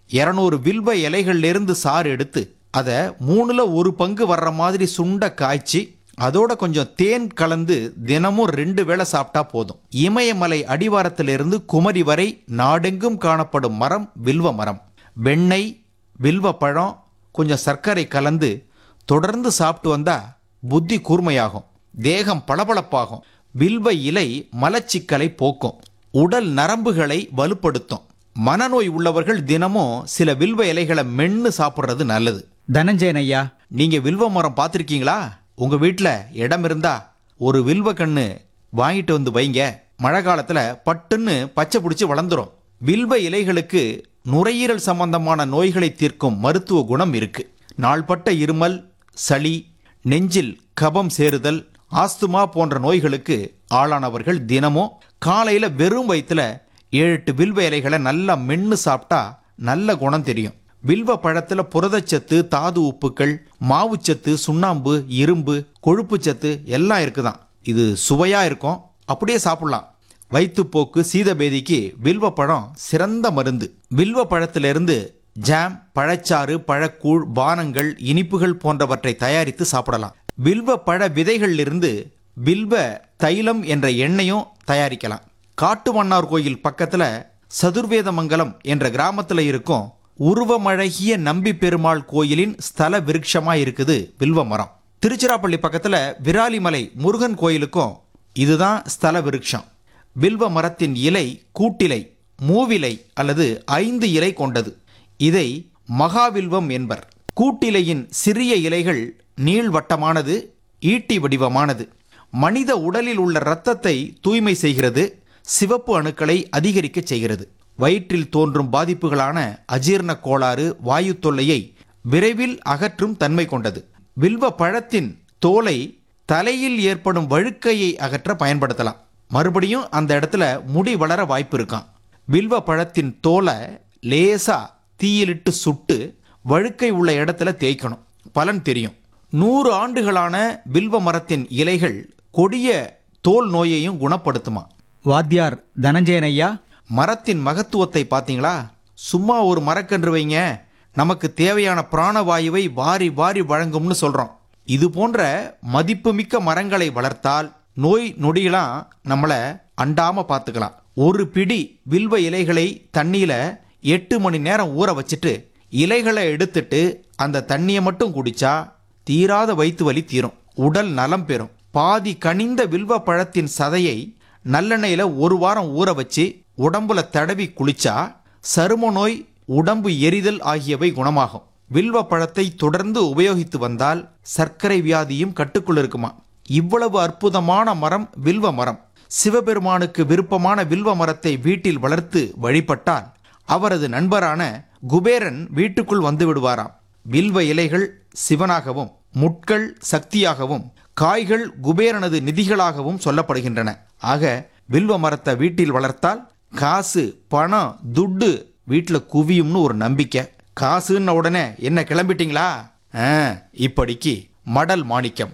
இரநூறு வில்வ இலைகள்ல இருந்து சாறு எடுத்து அதை மூணுல ஒரு பங்கு வர்ற மாதிரி சுண்ட காய்ச்சி அதோட கொஞ்சம் தேன் கலந்து தினமும் ரெண்டு வேளை சாப்பிட்டா போதும் இமயமலை அடிவாரத்திலிருந்து குமரி வரை நாடெங்கும் காணப்படும் மரம் வில்வ மரம் வெண்ணெய் வில்வ பழம் கொஞ்சம் சர்க்கரை கலந்து தொடர்ந்து சாப்பிட்டு வந்தா புத்தி கூர்மையாகும் தேகம் பளபளப்பாகும் வில்வ இலை மலச்சிக்கலை போக்கும் உடல் நரம்புகளை வலுப்படுத்தும் மனநோய் உள்ளவர்கள் தினமும் சில வில்வ இலைகளை மென்னு சாப்பிட்றது நல்லது தனஞ்சயன் ஐயா நீங்க வில்வ மரம் பார்த்துருக்கீங்களா உங்க வீட்டில் இடம் இருந்தா ஒரு வில்வ கண்ணு வாங்கிட்டு வந்து வைங்க மழை காலத்துல பட்டுன்னு பச்சை பிடிச்சி வளர்ந்துரும் வில்வ இலைகளுக்கு நுரையீரல் சம்பந்தமான நோய்களை தீர்க்கும் மருத்துவ குணம் இருக்கு நாள்பட்ட இருமல் சளி நெஞ்சில் கபம் சேருதல் ஆஸ்துமா போன்ற நோய்களுக்கு ஆளானவர்கள் தினமும் காலையில வெறும் வயிற்றுல ஏழு எட்டு வில்வ இலைகளை நல்லா மென்னு சாப்பிட்டா நல்ல குணம் தெரியும் வில்வ பழத்துல புரதச்சத்து தாது உப்புக்கள் மாவுச்சத்து சுண்ணாம்பு இரும்பு கொழுப்புச்சத்து எல்லாம் இருக்குதாம் இது சுவையா இருக்கும் அப்படியே சாப்பிடலாம் வயிற்றுப்போக்கு சீதபேதிக்கு வில்வ பழம் சிறந்த மருந்து வில்வ பழத்திலிருந்து ஜாம் பழச்சாறு பழக்கூழ் பானங்கள் இனிப்புகள் போன்றவற்றை தயாரித்து சாப்பிடலாம் வில்வ பழ விதைகளிலிருந்து வில்வ தைலம் என்ற எண்ணெயும் தயாரிக்கலாம் காட்டுமன்னார் கோயில் பக்கத்துல சதுர்வேதமங்கலம் என்ற கிராமத்துல இருக்கும் உருவமழகிய நம்பி பெருமாள் கோயிலின் ஸ்தல விருட்சமா இருக்குது வில்வ மரம் திருச்சிராப்பள்ளி பக்கத்துல விராலிமலை முருகன் கோயிலுக்கும் இதுதான் ஸ்தல விருட்சம் வில்வ மரத்தின் இலை கூட்டிலை மூவிலை அல்லது ஐந்து இலை கொண்டது இதை மகாவில்வம் என்பர் கூட்டிலையின் சிறிய இலைகள் நீள்வட்டமானது ஈட்டி வடிவமானது மனித உடலில் உள்ள இரத்தத்தை தூய்மை செய்கிறது சிவப்பு அணுக்களை அதிகரிக்க செய்கிறது வயிற்றில் தோன்றும் பாதிப்புகளான அஜீரண கோளாறு வாயு தொல்லையை விரைவில் அகற்றும் தன்மை கொண்டது வில்வ பழத்தின் தோலை தலையில் ஏற்படும் வழுக்கையை அகற்ற பயன்படுத்தலாம் மறுபடியும் அந்த இடத்துல முடி வளர வாய்ப்பு இருக்காம் வில்வ பழத்தின் தோலை லேசா தீயிலிட்டு சுட்டு வழுக்கை உள்ள இடத்துல தேய்க்கணும் பலன் தெரியும் நூறு ஆண்டுகளான வில்வ மரத்தின் இலைகள் கொடிய தோல் நோயையும் குணப்படுத்துமா வாத்தியார் தனஞ்சயன் ஐயா மரத்தின் மகத்துவத்தை பார்த்தீங்களா சும்மா ஒரு மரக்கன்று வைங்க நமக்கு தேவையான பிராணவாயுவை வாரி வாரி வழங்கும்னு சொல்றோம் இது போன்ற மதிப்புமிக்க மரங்களை வளர்த்தால் நோய் நொடியெல்லாம் நம்மளை அண்டாம பார்த்துக்கலாம் ஒரு பிடி வில்வ இலைகளை தண்ணியில எட்டு மணி நேரம் ஊற வச்சுட்டு இலைகளை எடுத்துட்டு அந்த தண்ணியை மட்டும் குடிச்சா தீராத வயிற்று வலி தீரும் உடல் நலம் பெறும் பாதி கனிந்த வில்வ பழத்தின் சதையை நல்லெண்ணெயில ஒரு வாரம் ஊற வச்சு உடம்புல தடவி குளிச்சா சரும நோய் உடம்பு எரிதல் ஆகியவை குணமாகும் வில்வ பழத்தை தொடர்ந்து உபயோகித்து வந்தால் சர்க்கரை வியாதியும் கட்டுக்குள் இருக்குமா இவ்வளவு அற்புதமான மரம் வில்வ மரம் சிவபெருமானுக்கு விருப்பமான வில்வ மரத்தை வீட்டில் வளர்த்து வழிபட்டால் அவரது நண்பரான குபேரன் வீட்டுக்குள் வந்து விடுவாராம் வில்வ இலைகள் சிவனாகவும் முட்கள் சக்தியாகவும் காய்கள் குபேரனது நிதிகளாகவும் சொல்லப்படுகின்றன ஆக வில்வ மரத்தை வீட்டில் வளர்த்தால் காசு பணம் துட்டு வீட்டில் குவியும்னு ஒரு நம்பிக்கை காசுன்ன உடனே என்ன கிளம்பிட்டீங்களா ஆ, இப்படிக்கு மடல் மாணிக்கம்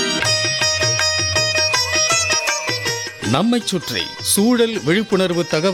நம்மைச் சுற்றி சூழல் விழிப்புணர்வு தகவல்